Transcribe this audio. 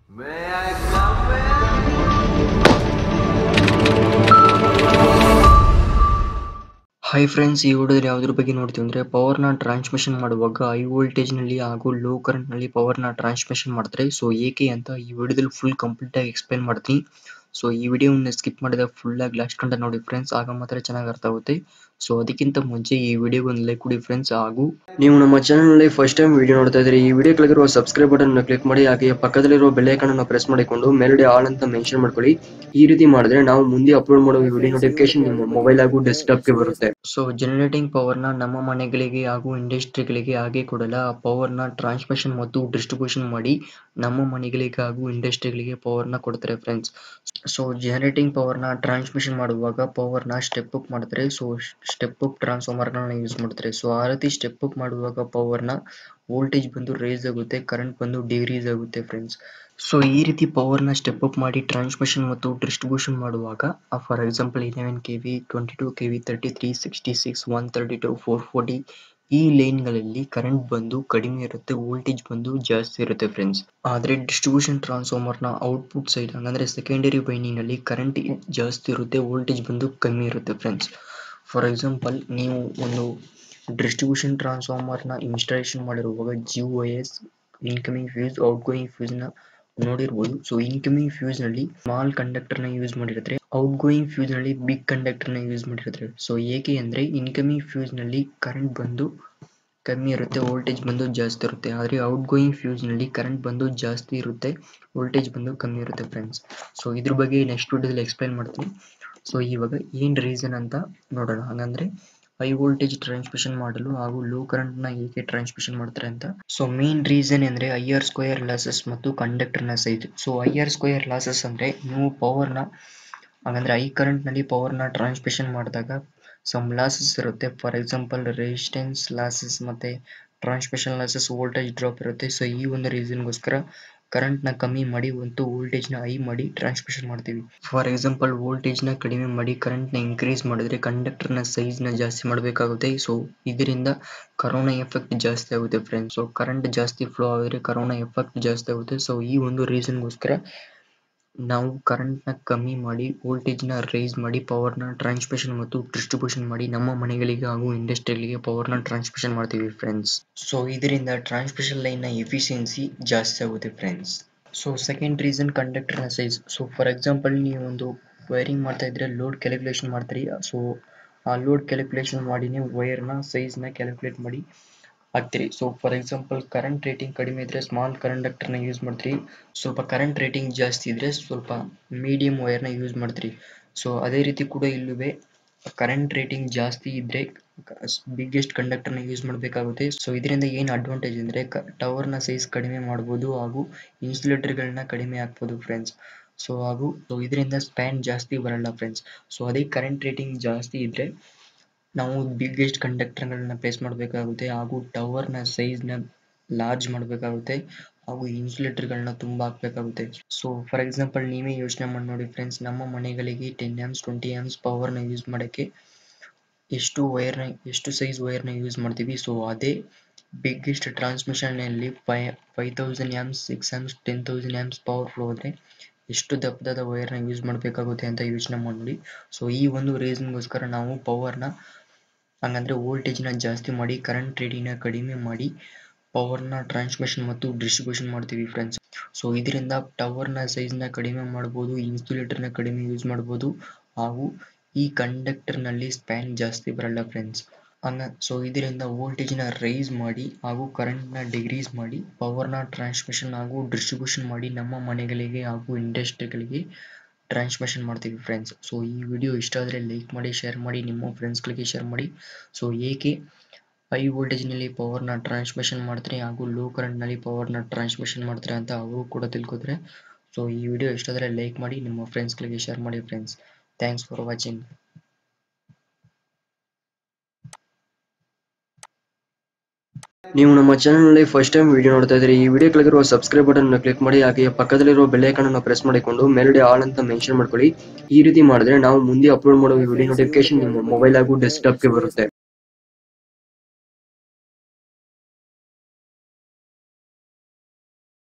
May I come in? Hi friends ಈ ವಿಡಿಯೋದಲ್ಲಿ ಯಾವುದ್ರ ಬಗ್ಗೆ ನೋಡ್ತೀವಿ ಅಂದರೆ ಪವರ್ನ ಟ್ರಾನ್ಸ್ಮಿಷನ್ ಮಾಡುವಾಗ ಹೈ ವೋಲ್ಟೇಜ್ನಲ್ಲಿ ಹಾಗೂ ಲೋ ಕರೆಂಟ್ನಲ್ಲಿ ಪವರ್ನ ಟ್ರಾನ್ಸ್ಮಿಷನ್ ಮಾಡ್ತಾರೆ ಸೊ ಏಕೆ ಅಂತ ಈ ವಿಡಿಯೋದಲ್ಲಿ ಫುಲ್ ಕಂಪ್ಲೀಟಾಗಿ ಎಕ್ಸ್ಪ್ಲೈನ್ ಮಾಡ್ತೀನಿ ಸೊ ಈ ವಿಡಿಯೋನ ಸ್ಕಿಪ್ ಮಾಡಿದ ಫುಲ್ಲಾಗಿ ಲಾಸ್ಟ್ ಗಂಟೆ ನೋಡಿ ಫ್ರೆಂಡ್ಸ್ ಆಗ ಮಾತ್ರ ಚೆನ್ನಾಗಿ ಅರ್ಥ ಆಗುತ್ತೆ ಸೊ ಅದಕ್ಕಿಂತ ಮುಂಚೆ ಈ ವಿಡಿಯೋಗೆ ಒಂದು ಲೈಕ್ ಕೊಡಿ ಫ್ರೆಂಡ್ಸ್ ಹಾಗೂ ನೀವು ನಮ್ಮ ಚಾನಲ್ನಲ್ಲಿ ಫಸ್ಟ್ ಟೈಮ್ ವಿಡಿಯೋ ನೋಡ್ತಾ ಇದ್ರೆ ಈ ವಿಡಿಯೋ ಕೆಳಗಿರುವ ಸಬ್ಸ್ಕ್ರೈಬ್ ಬಟನ್ ಕ್ಲಿಕ್ ಮಾಡಿ ಹಾಗೆ ಪಕ್ಕದಲ್ಲಿರುವ ಬೆಲ್ ಐಕಾನ್ ಅನ್ನು ಪ್ರೆಸ್ ಮಾಡಿಕೊಂಡು ಮೇಲ್ಗಡೆ ಆಲ್ ಅಂತ ಮೆನ್ಷನ್ ಮಾಡ್ಕೊಳ್ಳಿ ಈ ರೀತಿ ಮಾಡಿದ್ರೆ ನಾವು ಮುಂದೆ ಅಪ್ಲೋಡ್ ಮಾಡುವ ವಿಡಿಯೋ ನೋಟಿಫಿಕೇಶನ್ ನಿಮ್ಮ ಮೊಬೈಲ್ ಹಾಗೂ ಡೆಸ್ಕ್ಟಾಪ್ಗೆ ಬರುತ್ತೆ ಸೊ ಜನರೇಟಿಂಗ್ ಪವರ್ನ ನಮ್ಮ ಮನೆಗಳಿಗೆ ಹಾಗೂ ಇಂಡಸ್ಟ್ರಿಗಳಿಗೆ ಹಾಗೆ ಕೊಡಲ್ಲ ಆ ಪವರ್ನ ಟ್ರಾನ್ಸ್ಮಿಷನ್ ಮತ್ತು ಡಿಸ್ಟ್ರಿಬ್ಯೂಷನ್ ಮಾಡಿ ನಮ್ಮ ಮನೆಗಳಿಗೆ ಹಾಗೂ ಇಂಡಸ್ಟ್ರಿಗಳಿಗೆ ಪವರ್ನ ಕೊಡ್ತಾರೆ ಫ್ರೆಂಡ್ಸ್ ಸೊ ಜನರೇಟಿಂಗ್ ಪವರ್ನ ಟ್ರಾನ್ಸ್ಮಿಷನ್ ಮಾಡುವಾಗ ಪವರ್ನ ಸ್ಟೆಪ್ ಅಪ್ ಮಾಡ್ತಾರೆ ಸೊ ಸ್ಟೆಪ್ ಅಪ್ ಟ್ರಾನ್ಸ್ಫಾರ್ಮರ್ಗಳನ್ನ ಯೂಸ್ ಮಾಡ್ತಾರೆ ಸೊ ಆ ರೀತಿ ಸ್ಟೆಪ್ ಅಪ್ ಮಾಡುವಾಗ ಪವರ್ನ ವೋಲ್ಟೇಜ್ ಬಂದು ರೇಸ್ ಆಗುತ್ತೆ ಕರೆಂಟ್ ಬಂದು ಡಿಗ್ರೀಸ್ ಆಗುತ್ತೆ ಫ್ರೆಂಡ್ಸ್ ಸೊ ಈ ರೀತಿ ಪವರ್ನ ಸ್ಟೆಪ್ ಅಪ್ ಮಾಡಿ ಟ್ರಾನ್ಸ್ಮಿಷನ್ ಮತ್ತು ಡಿಸ್ಟ್ರಿಬ್ಯೂಷನ್ ಮಾಡುವಾಗ for example eleven K V twenty two K V thirty three sixty six one thirty two four forty ಈ ಲೈನ್ಗಳಲ್ಲಿ ಕರೆಂಟ್ ಬಂದು ಕಡಿಮೆ ಇರುತ್ತೆ ವೋಲ್ಟೇಜ್ ಬಂದು ಜಾಸ್ತಿ ಇರುತ್ತೆ ಫ್ರೆಂಡ್ಸ್ ಆದರೆ ಡಿಸ್ಟ್ರಿಬ್ಯೂಷನ್ ಟ್ರಾನ್ಸ್ಫಾರ್ಮರ್ನ ಔಟ್ಪುಟ್ ಸೈಡ್ ಹಂಗಂದ್ರೆ ಸೆಕೆಂಡರಿ ವೈನಿಂಗಲ್ಲಿ ಕರೆಂಟ್ ಜಾಸ್ತಿ ಇರುತ್ತೆ ವೋಲ್ಟೇಜ್ ಬಂದು ಕಮ್ಮಿ ಇರುತ್ತೆ ಫ್ರೆಂಡ್ಸ್ ಫಾರ್ ಎಕ್ಸಾಂಪಲ್ ನೀವು ಒಂದು ಡಿಸ್ಟ್ರಿಬ್ಯೂಷನ್ ಟ್ರಾನ್ಸ್ಫಾರ್ಮರ್ನ ಇನ್ಸ್ಟಾಲೇಷನ್ ಮಾಡಿರುವಾಗ G O S incoming fuse outgoing ಫ್ಯೂಸ್ನ ನೋಡಿರ್ಬೋದು ಸೊ ಇನ್ಕಮಿಂಗ್ ಫ್ಯೂಸ್ ನಲ್ಲಿ ಸ್ಮಾಲ್ ಕಂಡಕ್ಟರ್ ನ ಯೂಸ್ ಮಾಡಿರ್ತಾರೆ ಔಟ್ ಗೋಯಿಂಗ್ ಫ್ಯೂಸ್ ನಲ್ಲಿ ಬಿಗ್ ಕಂಡಕ್ಟರ್ ನ ಯೂಸ್ ಮಾಡಿರ್ತಾರೆ ಸೊ ಏಕೆ ಅಂದ್ರೆ ಇನ್ಕಮಿಂಗ್ ಫ್ಯೂಸ್ ನಲ್ಲಿ ಕರೆಂಟ್ ಬಂದು ಕಮ್ಮಿ ಇರುತ್ತೆ ವೋಲ್ಟೇಜ್ ಬಂದು ಜಾಸ್ತಿ ಇರುತ್ತೆ ಆದರೆ ಔಟ್ ಗೋಯಿಂಗ್ ಫ್ಯೂಸ್ ನಲ್ಲಿ ಕರೆಂಟ್ ಬಂದು ಜಾಸ್ತಿ ಇರುತ್ತೆ ವೋಲ್ಟೇಜ್ ಬಂದು ಕಮ್ಮಿ ಇರುತ್ತೆ ಫ್ರೆಂಡ್ಸ್ ಸೊ ಇದ್ರ ಬಗ್ಗೆ ನೆಕ್ಸ್ಟ್ ವಿಡಿಯೋದಲ್ಲಿ ಎಕ್ಸ್ಪ್ಲೈನ್ ಮಾಡ್ತೀನಿ ಸೊ ಇವಾಗ ಏನ್ ರೀಸನ್ ಅಂತ ನೋಡೋಣ ಹಾಗಂದ್ರೆ ಹೈ ವೋಲ್ಟೇಜ್ ಟ್ರಾನ್ಸ್ಮಿಷನ್ ಮಾಡಲು ಹಾಗೂ ಲೋ ಕರೆಂಟ್ ನ ಹೇಗೆ ಟ್ರಾನ್ಸ್ಮಿಷನ್ ಮಾಡ್ತಾರೆ ಅಂತ ಸೊ ಮೇನ್ ರೀಸನ್ ಅಂದ್ರೆ ಐ ಆರ್ ಸ್ಕ್ವೇರ್ ಲಾಸಸ್ ಮತ್ತು ಕಂಡಕ್ಟರ್ ನ size so I R square losses ಅಂದ್ರೆ ನೀವು ಪವರ್ ನ ಹಾಗಂದ್ರೆ ಐ ಕರೆಂಟ್ ನಲ್ಲಿ ಪವರ್ ನ ಟ್ರಾನ್ಸ್ಮಿಷನ್ ಮಾಡಿದಾಗ ಸಮ್ ಲಾಸಸ್ ಇರುತ್ತೆ ಫಾರ್ ಎಕ್ಸಾಂಪಲ್ ರೆಸಿಸ್ಟೆನ್ಸ್ ಲಾಸಸ್ ಮತ್ತೆ ಟ್ರಾನ್ಸ್ಮಿಷನ್ ಲಾಸಸ್ ವೋಲ್ಟೇಜ್ ಡ್ರಾಪ್ ಇರುತ್ತೆ ಸೊ ಈ ಒಂದು ರೀಸನ್ಗೋಸ್ಕರ ಕರೆಂಟ್ ನ ಕಮ್ಮಿ ಮಾಡಿ ಒಂದು ವೋಲ್ಟೇಜ್ ನ ಹೈ ಮಾಡಿ ಟ್ರಾನ್ಸ್ಮಿಷನ್ ಮಾಡ್ತೀವಿ ಫಾರ್ ಎಕ್ಸಾಂಪಲ್ ವೋಲ್ಟೇಜ್ ನ ಕಡಿಮೆ ಮಾಡಿ ಕರೆಂಟ್ ನ ಇನ್ಕ್ರೀಸ್ ಮಾಡಿದ್ರೆ ಕಂಡಕ್ಟರ್ ನ ಸೈಜ್ ನ ಜಾಸ್ತಿ ಮಾಡಬೇಕಾಗುತ್ತೆ ಸೊ ಇದರಿಂದ ಕರೋನಾ ಎಫೆಕ್ಟ್ ಜಾಸ್ತಿ ಆಗುತ್ತೆ ಫ್ರೆಂಡ್ಸ್ ಸೊ ಕರೆಂಟ್ ಜಾಸ್ತಿ ಫ್ಲೋ ಆದರೆ ಕರೋನಾ ಎಫೆಕ್ಟ್ ಜಾಸ್ತಿ ಆಗುತ್ತೆ ಸೊ ಈ ಒಂದು ರೀಸನ್ಗೋಸ್ಕರ ನಾವು ಕರೆಂಟ್ ನ ಕಮ್ಮಿ ಮಾಡಿ ವೋಲ್ಟೇಜ್ ನ ರೈಸ್ ಮಾಡಿ ಪವರ್ ನ ಟ್ರಾನ್ಸ್ಮಿಷನ್ ಮತ್ತು ಡಿಸ್ಟ್ರಿಬ್ಯೂಷನ್ ಮಾಡಿ ನಮ್ಮ ಮನೆಗಳಿಗೆ ಹಾಗೂ ಇಂಡಸ್ಟ್ರಿಗಳಿಗೆ ಪವರ್ ನ ಟ್ರಾನ್ಸ್ಮಿಷನ್ ಮಾಡ್ತೀವಿ ಫ್ರೆಂಡ್ಸ್ ಸೊ ಇದರಿಂದ ಟ್ರಾನ್ಸ್ಮಿಷನ್ ಲೈನ್ ನ ಎಫಿಷಿಯನ್ಸಿ ಜಾಸ್ತಿ ಆಗುತ್ತೆ friends so second reason conductor ನ ಸೈಜ್ ಸೊ ಫಾರ್ ಎಕ್ಸಾಂಪಲ್ ನೀವು ಒಂದು ವೈರಿಂಗ್ ಮಾಡ್ತಾ ಇದ್ರೆ ಲೋಡ್ ಕ್ಯಾಲ್ಕುಲೇಷನ್ ಮಾಡ್ತೀರಿ ಸೊ ಆ ಲೋಡ್ ಕ್ಯಾಲ್ಕುಲೇಷನ್ ಮಾಡಿ ನೀವು ವೈರ್ ನ ಸೈಜ್ ನ ಕ್ಯಾಲ್ಕುಲೇಟ್ ಮಾಡಿ ಹಾಕ್ತೀರಿ so for example current rating ಕಡಿಮೆ ಇದ್ರೆ ಸ್ಮಾಲ್ ಕಂಡಕ್ಟರ್ ನ ಯೂಸ್ ಮಾಡ್ತೀರಿ ಸ್ವಲ್ಪ ಕರೆಂಟ್ ರೇಟಿಂಗ್ ಜಾಸ್ತಿ ಇದ್ರೆ ಸ್ವಲ್ಪ ಮೀಡಿಯಂ ವೈರ್ ನ ಯೂಸ್ ಮಾಡ್ತೀರಿ ಸೊ ಅದೇ ರೀತಿ ಕೂಡ ಇಲ್ಲುವೆ ಕರೆಂಟ್ ರೇಟಿಂಗ್ ಜಾಸ್ತಿ ಇದ್ರೆ ಬಿಗ್ಗೆಸ್ಟ್ ಕಂಡಕ್ಟರ್ ನ ಯೂಸ್ ಮಾಡಬೇಕಾಗುತ್ತೆ ಸೊ ಇದರಿಂದ ಏನು ಅಡ್ವಾಂಟೇಜ್ ಅಂದ್ರೆ ಟವರ್ ನ ಸೈಜ್ ಕಡಿಮೆ ಮಾಡಬಹುದು ಹಾಗೂ ಇನ್ಸುಲೇಟರ್ ಗಳನ್ನ ಕಡಿಮೆ ಹಾಕ್ಬೋದು ಫ್ರೆಂಡ್ಸ್ ಸೊ ಹಾಗೂ ಸೊ ಇದರಿಂದ ಸ್ಪ್ಯಾನ್ ಜಾಸ್ತಿ ಬರಲ್ಲ ಫ್ರೆಂಡ್ಸ್ ಸೊ ಅದೇ ಕರೆಂಟ್ ರೇಟಿಂಗ್ ಜಾಸ್ತಿ ಇದ್ರೆ ನಾವು ಬಿಗ್ಗೆಸ್ಟ್ ಕಂಡಕ್ಟರ್ಗಳನ್ನ ಪ್ಲೇಸ್ ಮಾಡಬೇಕಾಗುತ್ತೆ ಹಾಗೂ ಟವರ್ನ ಸೈಜ್ನ ಲಾರ್ಜ್ ಮಾಡಬೇಕಾಗುತ್ತೆ ಹಾಗೂ ಇನ್ಸುಲೇಟರ್ಗಳನ್ನ ತುಂಬ ಹಾಕಬೇಕಾಗುತ್ತೆ ಸೊ ಫಾರ್ ಎಕ್ಸಾಂಪಲ್ ನೀವೇ ಯೋಚನೆ ಮಾಡಿ ನೋಡಿ ಫ್ರೆಂಡ್ಸ್ ನಮ್ಮ ಮನೆಗಳಿಗೆ ಟೆನ್ ಆಮ್ಸ್ ಟ್ವೆಂಟಿ ಆಮ್ಸ್ ಪವರ್ನ ಯೂಸ್ ಮಾಡೋಕ್ಕೆ ಎಷ್ಟು ವೈರ್ನ ಎಷ್ಟು ಸೈಜ್ ವೈರ್ನ ಯೂಸ್ ಮಾಡ್ತೀವಿ ಸೊ ಅದೇ ಬಿಗ್ಗೆಸ್ಟ್ ಟ್ರಾನ್ಸ್ಮಿಷನ್ನಲ್ಲಿ ಫೈ five thousand amps six amps ten thousand amps power flow ಆದರೆ ಎಷ್ಟು ದಪ್ಪದಾದ ವೈರ್ನ ಯೂಸ್ ಮಾಡಬೇಕಾಗುತ್ತೆ ಅಂತ ಯೋಚನೆ ಮಾಡಿ ಸೊ ಈ ಒಂದು ರೀಸನ್ಗೋಸ್ಕರ ನಾವು ಪವರ್ನ ಹಂಗಂದ್ರೆ ವೋಲ್ಟೇಜ್ನ ಜಾಸ್ತಿ ಮಾಡಿ ಕರೆಂಟ್ ರೇಟಿಂಗ್ನ ಕಡಿಮೆ ಮಾಡಿ ಪವರ್ನ ಟ್ರಾನ್ಸ್ಮಿಷನ್ ಮತ್ತು ಡಿಸ್ಟ್ರಿಬ್ಯೂಷನ್ ಮಾಡ್ತೀವಿ ಫ್ರೆಂಡ್ಸ್ ಸೊ ಇದರಿಂದ ಟವರ್ನ ಸೈಜ್ನ ಕಡಿಮೆ ಮಾಡ್ಬೋದು ಇನ್ಸುಲೇಟರ್ನ ಕಡಿಮೆ ಯೂಸ್ ಮಾಡ್ಬೋದು ಹಾಗೂ ಈ ಕಂಡಕ್ಟರ್ನಲ್ಲಿ ಸ್ಪ್ಯಾನ್ ಜಾಸ್ತಿ ಬರಲ್ಲ ಫ್ರೆಂಡ್ಸ್ ಹಂಗ ಸೊ ಇದರಿಂದ ವೋಲ್ಟೇಜ್ನ ರೈಸ್ ಮಾಡಿ ಹಾಗೂ ಕರೆಂಟ್ನ ಡಿಗ್ರೀಸ್ ಮಾಡಿ ಪವರ್ನ ಟ್ರಾನ್ಸ್ಮಿಷನ್ ಹಾಗೂ ಡಿಸ್ಟ್ರಿಬ್ಯೂಷನ್ ಮಾಡಿ ನಮ್ಮ ಮನೆಗಳಿಗೆ ಹಾಗೂ ಇಂಡಸ್ಟ್ರಿಗಳಿಗೆ ಟ್ರಾನ್ಸ್ಮಿಷನ್ ಮಾಡ್ತೀವಿ ಫ್ರೆಂಡ್ಸ್ ಸೊ ಈ ವಿಡಿಯೋ ಇಷ್ಟ ಆದರೆ ಲೈಕ್ ಮಾಡಿ ಶೇರ್ ಮಾಡಿ ನಿಮ್ಮ ಫ್ರೆಂಡ್ಸ್ಗಳಿಗೆ ಶೇರ್ ಮಾಡಿ ಸೊ ಏಕೆ ಹೈ ವೋಲ್ಟೇಜ್ನಲ್ಲಿ ಪವರ್ನ ಟ್ರಾನ್ಸ್ಮಿಷನ್ ಮಾಡ್ತಾರೆ ಹಾಗೂ ಲೋ ಕರೆಂಟ್ನಲ್ಲಿ ಪವರ್ನ ಟ್ರಾನ್ಸ್ಮಿಷನ್ ಮಾಡ್ತಾರೆ ಅಂತ ಅವರು ಕೂಡ ತಿಳ್ಕೊತಾರೆ ಸೊ ಈ ವಿಡಿಯೋ ಇಷ್ಟ ಆದರೆ ಲೈಕ್ ಮಾಡಿ ನಿಮ್ಮ ಫ್ರೆಂಡ್ಸ್ಗಳಿಗೆ ಶೇರ್ ಮಾಡಿ ಫ್ರೆಂಡ್ಸ್ ಥ್ಯಾಂಕ್ಸ್ ಫಾರ್ ವಾಚಿಂಗ್ ನೀವು ನಮ್ಮ ಚಾನಲ್ನಲ್ಲಿ ಫಸ್ಟ್ ಟೈಮ್ ವಿಡಿಯೋ ನೋಡ್ತಾ ಇದ್ರೆ ಈ ವಿಡಿಯೋ ಕೆಳಗಿರುವ ಸಬ್ಸ್ಕ್ರೈಬ್ ಬಟನ್ ಕ್ಲಿಕ್ ಮಾಡಿ ಹಾಗೆ ಪಕ್ಕದಲ್ಲಿರುವ ಬೆಲ್ ಐಕಾನ್ ಅನ್ನು ಪ್ರೆಸ್ ಮಾಡಿಕೊಂಡು ಮೇಲ್ಗಡೆ ಆಲ್ ಅಂತ ಮೆನ್ಷನ್ ಮಾಡ್ಕೊಳ್ಳಿ ಈ ರೀತಿ ಮಾಡಿದ್ರೆ ನಾವು ಮುಂದೆ ಅಪ್ಲೋಡ್ ಮಾಡುವ ವಿಡಿಯೋ ನೋಟಿಫಿಕೇಶನ್ ನಿಮ್ಮ ಮೊಬೈಲ್ ಹಾಗೂ ಡೆಸ್ಕ್ಟಾಪ್ಗೆ ಬರುತ್ತೆ